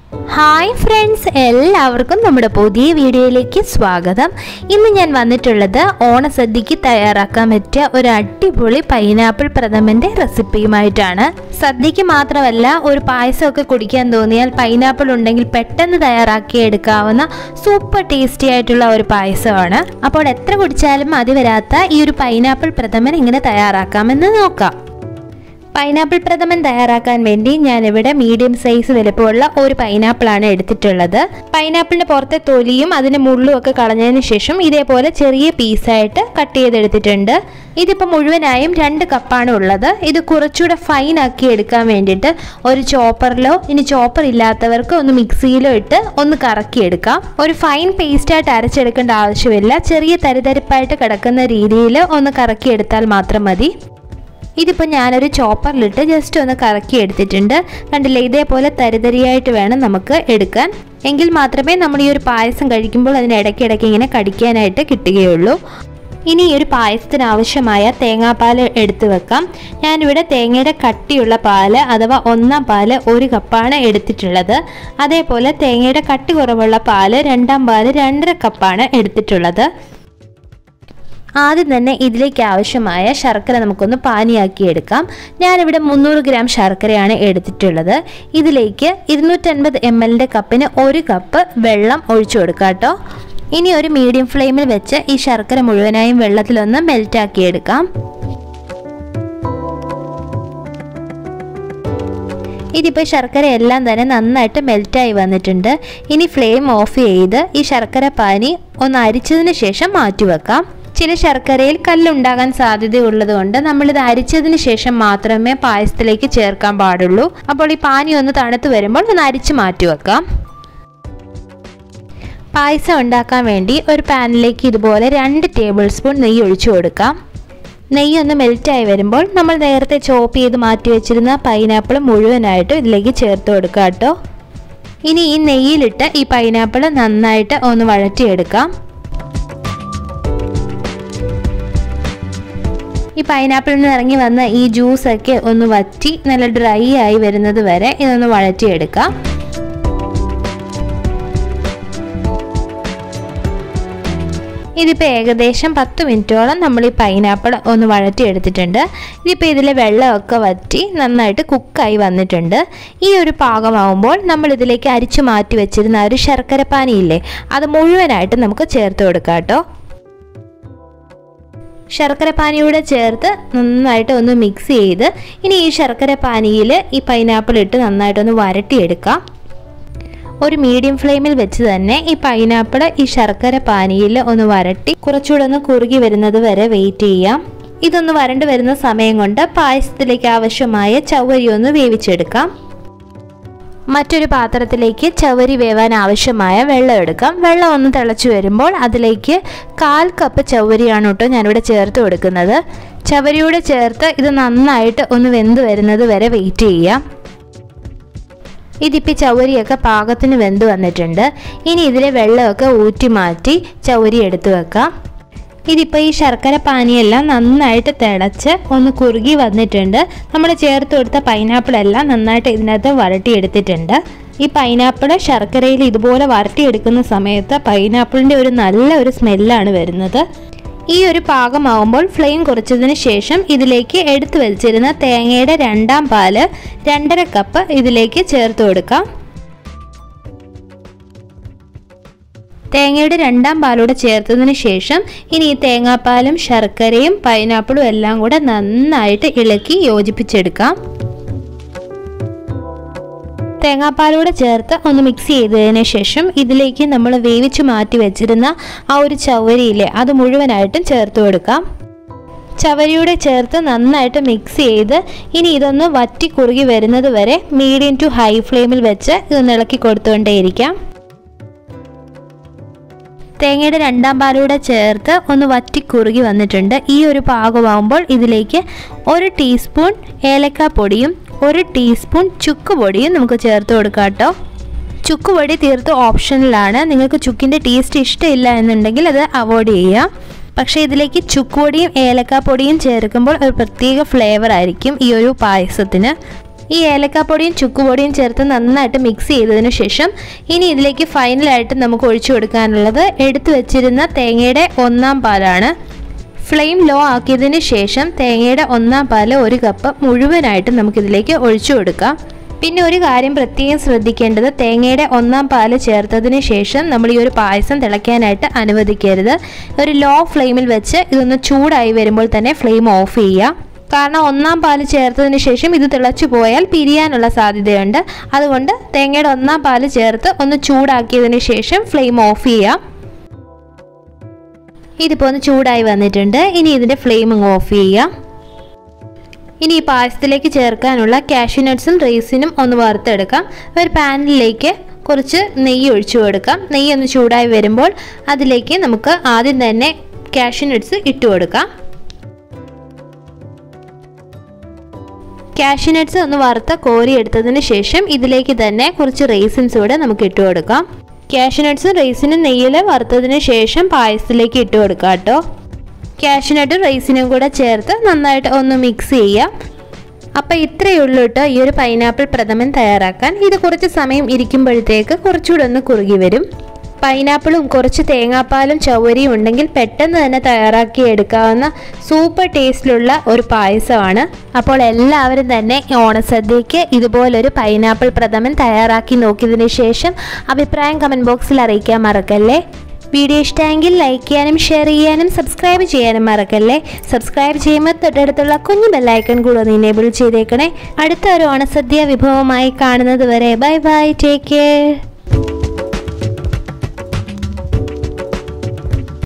hi friends എല്ലാവർക്കും നമ്മുടെ പുതിയ വീഡിയോയിലേക്ക് സ്വാഗതം ഇന്ന് ഞാൻ വന്നിട്ടുള്ളത് ഓണസദ്യക്ക് തയ്യാറാക്കാൻ പറ്റിയ ഒരു അടിപൊളി പൈനാപ്പിൾ പ്രഥമൻ്റെ റെസിപ്പിയുമായിട്ടാണ് സദ്യക്ക് മാത്രമല്ല ഒരു പായസമൊക്കെ കുടിക്കാൻ തോന്നിയാൽ പൈനാപ്പിൾ ഉണ്ടെങ്കിൽ പെട്ടെന്ന് തയ്യാറാക്കി എടുക്കാവുന്ന സൂപ്പർ ടേസ്റ്റി ആയിട്ടുള്ള ഒരു പായസമാണ് അപ്പോൾ എത്ര കുടിച്ചാലും മതി വരാത്ത ഈ ഒരു പൈനാപ്പിൾ പ്രഥമൻ എങ്ങനെ തയ്യാറാക്കാമെന്ന് നോക്കാം പൈനാപ്പിൾ പ്രഥമൻ തയ്യാറാക്കാൻ വേണ്ടി ഞാനിവിടെ മീഡിയം സൈസ് വലുപ്പമുള്ള ഒരു പൈനാപ്പിളാണ് എടുത്തിട്ടുള്ളത് പൈനാപ്പിളിന്റെ പുറത്തെ തൊലിയും അതിന്റെ മുള്ളും ഒക്കെ കളഞ്ഞതിന് ശേഷം ഇതേപോലെ ചെറിയ പീസായിട്ട് കട്ട് ചെയ്തെടുത്തിട്ടുണ്ട് ഇതിപ്പോൾ മുഴുവനായും രണ്ട് കപ്പാണ് ഉള്ളത് ഇത് കുറച്ചുകൂടെ ഫൈൻ ആക്കി എടുക്കാൻ വേണ്ടിയിട്ട് ഒരു ചോപ്പറിലോ ഇനി ചോപ്പർ ഇല്ലാത്തവർക്ക് ഒന്ന് മിക്സിയിലോ ഇട്ട് ഒന്ന് കറക്കിയെടുക്കാം ഒരു ഫൈൻ പേസ്റ്റായിട്ട് അരച്ചെടുക്കേണ്ട ആവശ്യമില്ല ചെറിയ തരിതരിപ്പായിട്ട് കിടക്കുന്ന രീതിയിൽ ഒന്ന് കറക്കിയെടുത്താൽ മാത്രം മതി ഇതിപ്പോൾ ഞാനൊരു ചോപ്പറിലിട്ട് ജസ്റ്റ് ഒന്ന് കറക്കി എടുത്തിട്ടുണ്ട് കണ്ടില്ലേ ഇതേപോലെ തരിതരിയായിട്ട് വേണം നമുക്ക് എടുക്കാൻ എങ്കിൽ മാത്രമേ നമ്മൾ ഈ ഒരു പായസം കഴിക്കുമ്പോൾ അതിന് ഇടയ്ക്കിടയ്ക്ക് ഇങ്ങനെ കടിക്കാനായിട്ട് കിട്ടുകയുള്ളൂ ഇനി ഈ ഒരു പായസത്തിന് ആവശ്യമായ തേങ്ങാപ്പാൽ എടുത്തു വെക്കാം ഞാനിവിടെ തേങ്ങയുടെ കട്ടിയുള്ള പാല് അഥവാ ഒന്നാം പാല് ഒരു കപ്പാണ് എടുത്തിട്ടുള്ളത് അതേപോലെ തേങ്ങയുടെ കട്ടി കുറവുള്ള പാല് രണ്ടാം പാല് രണ്ടര കപ്പാണ് എടുത്തിട്ടുള്ളത് ആദ്യം തന്നെ ഇതിലേക്ക് ആവശ്യമായ ശർക്കര നമുക്കൊന്ന് പാനിയാക്കി എടുക്കാം ഞാനിവിടെ മുന്നൂറ് ഗ്രാം ശർക്കരയാണ് എടുത്തിട്ടുള്ളത് ഇതിലേക്ക് ഇരുന്നൂറ്റൻപത് എം എല്ലിൻ്റെ കപ്പിന് ഒരു കപ്പ് വെള്ളം ഒഴിച്ചു കൊടുക്കാം കേട്ടോ ഇനി ഒരു മീഡിയം ഫ്ലെയിമിൽ വെച്ച് ഈ ശർക്കര മുഴുവനായും വെള്ളത്തിലൊന്ന് മെൽറ്റാക്കി എടുക്കാം ഇതിപ്പോൾ ശർക്കര എല്ലാം തന്നെ നന്നായിട്ട് മെൽറ്റായി വന്നിട്ടുണ്ട് ഇനി ഫ്ലെയിം ഓഫ് ചെയ്ത് ഈ ശർക്കര പാനി ഒന്ന് അരിച്ചതിന് ശേഷം മാറ്റിവെക്കാം ചില ശർക്കരയിൽ കല്ലുണ്ടാകാൻ സാധ്യതയുള്ളത് കൊണ്ട് നമ്മളിത് അരിച്ചതിന് ശേഷം മാത്രമേ പായസത്തിലേക്ക് ചേർക്കാൻ പാടുള്ളൂ അപ്പോൾ ഈ പാനി ഒന്ന് തണുത്ത് വരുമ്പോൾ ഒന്ന് അരിച്ച് മാറ്റി വെക്കാം പായസം ഉണ്ടാക്കാൻ വേണ്ടി ഒരു പാനിലേക്ക് ഇതുപോലെ രണ്ട് ടേബിൾ സ്പൂൺ നെയ്യ് ഒഴിച്ചു കൊടുക്കാം നെയ്യ് ഒന്ന് മെൽറ്റായി വരുമ്പോൾ നമ്മൾ നേരത്തെ ചോപ്പ് ചെയ്ത് മാറ്റി വെച്ചിരുന്ന പൈനാപ്പിൾ മുഴുവനായിട്ട് ഇതിലേക്ക് ചേർത്ത് കൊടുക്കാം കേട്ടോ ഇനി ഈ നെയ്യിലിട്ട് ഈ പൈനാപ്പിൾ നന്നായിട്ട് ഒന്ന് വഴറ്റിയെടുക്കാം ഈ പൈനാപ്പിളിൽ നിന്ന് ഇറങ്ങി വന്ന ഈ ജ്യൂസൊക്കെ ഒന്ന് വറ്റി നല്ല ഡ്രൈ ആയി വരുന്നത് വരെ ഇതൊന്ന് വഴറ്റിയെടുക്കാം ഇതിപ്പോൾ ഏകദേശം പത്ത് മിനിറ്റോളം നമ്മൾ ഈ പൈനാപ്പിൾ ഒന്ന് വഴറ്റിയെടുത്തിട്ടുണ്ട് ഇതിപ്പോൾ ഇതിലെ വെള്ളമൊക്കെ വറ്റി നന്നായിട്ട് കുക്കായി വന്നിട്ടുണ്ട് ഈ ഒരു പാകമാവുമ്പോൾ നമ്മൾ ഇതിലേക്ക് അരിച്ചു മാറ്റി വെച്ചിരുന്ന ഒരു ശർക്കര പാനിയില്ലേ അത് മുഴുവനായിട്ട് നമുക്ക് ചേർത്ത് കൊടുക്കാം കേട്ടോ ശർക്കര പാനിയൂടെ ചേർത്ത് നന്നായിട്ട് ഒന്ന് മിക്സ് ചെയ്ത് ഇനി ഈ ശർക്കര പാനിയിൽ ഈ പൈനാപ്പിൾ ഇട്ട് നന്നായിട്ടൊന്ന് വരട്ടിയെടുക്കാം ഒരു മീഡിയം ഫ്ലെയിമിൽ വെച്ച് തന്നെ ഈ പൈനാപ്പിൾ ഈ ശർക്കര പാനിയിൽ ഒന്ന് വരട്ടി കുറച്ചുകൂടെ ഒന്ന് കുറുകി വരുന്നത് വരെ വെയിറ്റ് ചെയ്യാം ഇതൊന്ന് വരണ്ട് വരുന്ന സമയം കൊണ്ട് പായസത്തിലേക്ക് ആവശ്യമായ ചവ്വരി ഒന്ന് വേവിച്ചെടുക്കാം മറ്റൊരു പാത്രത്തിലേക്ക് ചവരി വേവാൻ ആവശ്യമായ വെള്ളം എടുക്കാം വെള്ളം ഒന്ന് തിളച്ചു വരുമ്പോൾ അതിലേക്ക് കാൽ കപ്പ് ചവരിയാണ് കേട്ടോ ഞാനിവിടെ ചേർത്ത് കൊടുക്കുന്നത് ചവരിയോടെ ചേർത്ത് ഇത് നന്നായിട്ട് ഒന്ന് വെന്ത് വരുന്നത് വരെ വെയിറ്റ് ചെയ്യാം ഇതിപ്പോൾ ചവരിയൊക്കെ പാകത്തിന് വെന്ത് വന്നിട്ടുണ്ട് ഇനി ഇതിലെ വെള്ളമൊക്കെ ഊറ്റി മാറ്റി ചവരി എടുത്തു വെക്കാം ഇതിപ്പോൾ ഈ ശർക്കര പാനിയെല്ലാം നന്നായിട്ട് തിളച്ച് ഒന്ന് കുറുകി വന്നിട്ടുണ്ട് നമ്മൾ ചേർത്ത് കൊടുത്ത പൈനാപ്പിൾ എല്ലാം നന്നായിട്ട് ഇതിനകത്ത് വരട്ടിയെടുത്തിട്ടുണ്ട് ഈ പൈനാപ്പിൾ ശർക്കരയിൽ ഇതുപോലെ വരട്ടിയെടുക്കുന്ന സമയത്ത് പൈനാപ്പിളിൻ്റെ ഒരു നല്ല ഒരു സ്മെല്ലാണ് വരുന്നത് ഈ ഒരു പാകമാവുമ്പോൾ ഫ്ലെയിം കുറച്ചതിന് ശേഷം ഇതിലേക്ക് എടുത്തു വെച്ചിരുന്ന തേങ്ങയുടെ രണ്ടാം പാല് രണ്ടര കപ്പ് ഇതിലേക്ക് ചേർത്ത് കൊടുക്കാം തേങ്ങയുടെ രണ്ടാം പാലൂടെ ചേർത്തതിന് ശേഷം ഇനി ഈ തേങ്ങാപ്പാലും ശർക്കരയും പൈനാപ്പിളും എല്ലാം കൂടെ നന്നായിട്ട് ഇളക്കി യോജിപ്പിച്ചെടുക്കാം തേങ്ങാപ്പാലൂടെ ചേർത്ത് ഒന്ന് മിക്സ് ചെയ്തതിന് ശേഷം ഇതിലേക്ക് നമ്മൾ വേവിച്ച് മാറ്റി വെച്ചിരുന്ന ആ ഒരു ചവരിയിലെ അത് മുഴുവനായിട്ടും ചേർത്ത് കൊടുക്കാം ചവരിയുടെ ചേർത്ത് നന്നായിട്ട് മിക്സ് ചെയ്ത് ഇനി ഇതൊന്ന് വറ്റി കുറുകി വരുന്നത് വരെ മീഡിയം ടു ഹൈ ഫ്ലെയിമിൽ വെച്ച് ഇതൊന്ന് ഇളക്കി കൊടുത്തുകൊണ്ടേയിരിക്കാം തേങ്ങയുടെ രണ്ടാം പാലൂടെ ചേർത്ത് ഒന്ന് വറ്റി കുറുകി വന്നിട്ടുണ്ട് ഈ ഒരു പാകമാകുമ്പോൾ ഇതിലേക്ക് ഒരു ടീസ്പൂൺ ഏലക്കാപ്പൊടിയും ഒരു ടീസ്പൂൺ ചുക്ക് പൊടിയും നമുക്ക് ചേർത്ത് കൊടുക്കാം കേട്ടോ ചുക്ക് പൊടി തീർത്ത് ഓപ്ഷനിലാണ് നിങ്ങൾക്ക് ചുക്കിൻ്റെ ടേസ്റ്റ് ഇഷ്ടമില്ല എന്നുണ്ടെങ്കിൽ അത് അവോയ്ഡ് ചെയ്യാം പക്ഷേ ഇതിലേക്ക് ചുക്കുപൊടിയും ഏലക്കാപ്പൊടിയും ചേർക്കുമ്പോൾ ഒരു പ്രത്യേക ഫ്ലേവർ ആയിരിക്കും ഈ ഒരു പായസത്തിന് ഈ ഏലക്കാപ്പൊടിയും ചുക്കുപൊടിയും ചേർത്ത് നന്നായിട്ട് മിക്സ് ചെയ്തതിന് ശേഷം ഇനി ഇതിലേക്ക് ഫൈനലായിട്ട് നമുക്ക് ഒഴിച്ചു കൊടുക്കാനുള്ളത് എടുത്തു വെച്ചിരുന്ന തേങ്ങയുടെ ഒന്നാം പാലാണ് ഫ്ലെയിം ലോ ആക്കിയതിന് ശേഷം തേങ്ങയുടെ ഒന്നാം പാല് ഒരു കപ്പ് മുഴുവനായിട്ട് നമുക്കിതിലേക്ക് ഒഴിച്ചു കൊടുക്കാം പിന്നെ ഒരു കാര്യം പ്രത്യേകം ശ്രദ്ധിക്കേണ്ടത് തേങ്ങയുടെ ഒന്നാം പാല് ചേർത്തതിന് ശേഷം നമ്മൾ ഈ ഒരു പായസം തിളയ്ക്കാനായിട്ട് അനുവദിക്കരുത് ഒരു ലോ ഫ്ലെയിമിൽ വെച്ച് ഇതൊന്ന് ചൂടായി വരുമ്പോൾ തന്നെ ഫ്ലെയിം ഓഫ് ചെയ്യുക കാരണം ഒന്നാം പാല് ചേർത്തതിന് ശേഷം ഇത് തിളച്ചു പോയാൽ പിരിയാനുള്ള സാധ്യതയുണ്ട് അതുകൊണ്ട് തേങ്ങയുടെ ഒന്നാം പാല് ചേർത്ത് ഒന്ന് ചൂടാക്കിയതിന് ശേഷം ഫ്ലെയിം ഓഫ് ചെയ്യാം ഇതിപ്പോൾ ഒന്ന് ചൂടായി വന്നിട്ടുണ്ട് ഇനി ഇതിൻ്റെ ഫ്ലെയിം അങ്ങ് ഓഫ് ചെയ്യാം ഇനി ഈ പായസത്തിലേക്ക് ചേർക്കാനുള്ള കാഷ്യൂ നട്ട്സും റൈസിനും ഒന്ന് വറുത്തെടുക്കാം ഒരു പാനിലേക്ക് കുറച്ച് നെയ്യ് ഒഴിച്ചു കൊടുക്കാം നെയ്യ് ഒന്ന് ചൂടായി വരുമ്പോൾ അതിലേക്ക് നമുക്ക് ആദ്യം തന്നെ കാഷ്യൂ നട്ട്സ് ഇട്ട് കൊടുക്കാം കാഷ്യൂ നട്ട്സ് ഒന്ന് വറുത്ത കോരി എടുത്തതിന് ശേഷം ഇതിലേക്ക് തന്നെ കുറച്ച് റേസിൻസ് കൂടെ നമുക്ക് ഇട്ട് കൊടുക്കാം കാഷ്യൂ നട്ട്സും റേസിനും നെയ്യിൽ വറുത്തതിന് ശേഷം പായസത്തിലേക്ക് ഇട്ട് കൊടുക്കാം കേട്ടോ കാഷ്യൂനട്ടും റൈസിനും കൂടെ ചേർത്ത് നന്നായിട്ട് ഒന്ന് മിക്സ് ചെയ്യാം അപ്പോൾ ഇത്രയേ ഉള്ളൂ കേട്ടോ ഈ ഒരു പൈനാപ്പിൾ പ്രഥമൻ തയ്യാറാക്കാൻ ഇത് കുറച്ച് സമയം ഇരിക്കുമ്പോഴത്തേക്ക് കുറച്ചുകൂടെ ഒന്ന് കുറുകി വരും പൈനാപ്പിളും കുറച്ച് തേങ്ങാപ്പാലും ചവരിയും ഉണ്ടെങ്കിൽ പെട്ടെന്ന് തന്നെ തയ്യാറാക്കി എടുക്കാവുന്ന സൂപ്പർ ടേസ്റ്റിലുള്ള ഒരു പായസമാണ് അപ്പോൾ എല്ലാവരും തന്നെ ഓണസദ്യയ്ക്ക് ഇതുപോലൊരു പൈനാപ്പിൾ പ്രഥമൻ തയ്യാറാക്കി നോക്കിയതിന് ശേഷം അഭിപ്രായം കമൻറ്റ് ബോക്സിൽ അറിയിക്കാൻ മറക്കല്ലേ വീഡിയോ ഇഷ്ടമെങ്കിൽ ലൈക്ക് ചെയ്യാനും ഷെയർ ചെയ്യാനും സബ്സ്ക്രൈബ് ചെയ്യാനും മറക്കല്ലേ സബ്സ്ക്രൈബ് ചെയ്യുമ്പോൾ തൊട്ടടുത്തുള്ള കുഞ്ഞു ബെല്ലൈക്കൺ കൂടെ ഒന്ന് ഇനേബിൾ ചെയ്തേക്കണേ അടുത്ത ഒരു ഓണസദ്യ വിഭവമായി കാണുന്നത് വരെ ബൈ ബൈ ടേക്ക് കെയർ